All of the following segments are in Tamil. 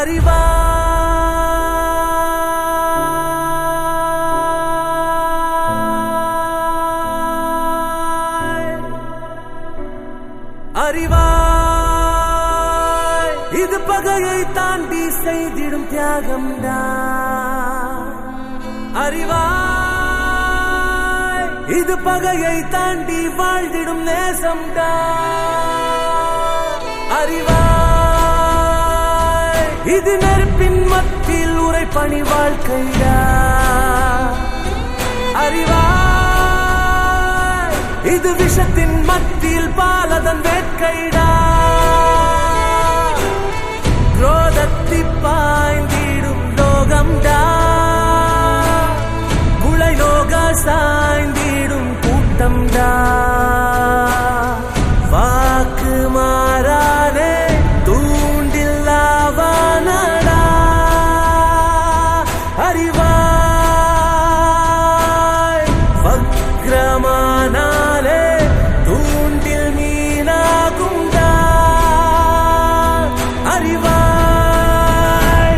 அறிவாய் அறிவாய் இது பகையை தாண்டி செய்திடும் தியாகம்டா அறிவாய் இது பகையை தாண்டி வாழ்ந்திடும் நேசம்டா அறிவாய் இது நெருப்பின் மத்தியில் உரை பணி வாழ்க்கைடா அறிவாய் இது விஷத்தின் மத்தியில் பாலதன் வேட்கைடா குரோதத்தி பாய்ந்திடும் லோகம்டா குலை லோக சாய்ந்திடும் கூட்டம்டா வாக்கு மாறானே தூண்டில்லாவானடா அறிவாய் வக்ரமானாலே தூண்டில் மீனாகுண்டா அறிவாய்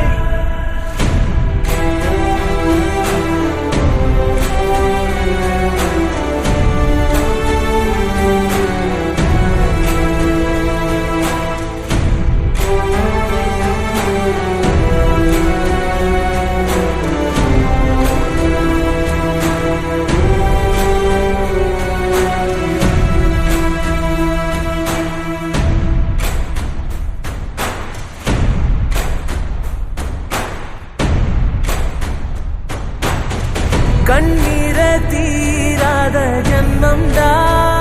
கண்ணீர தீராத ஜன்மம்டா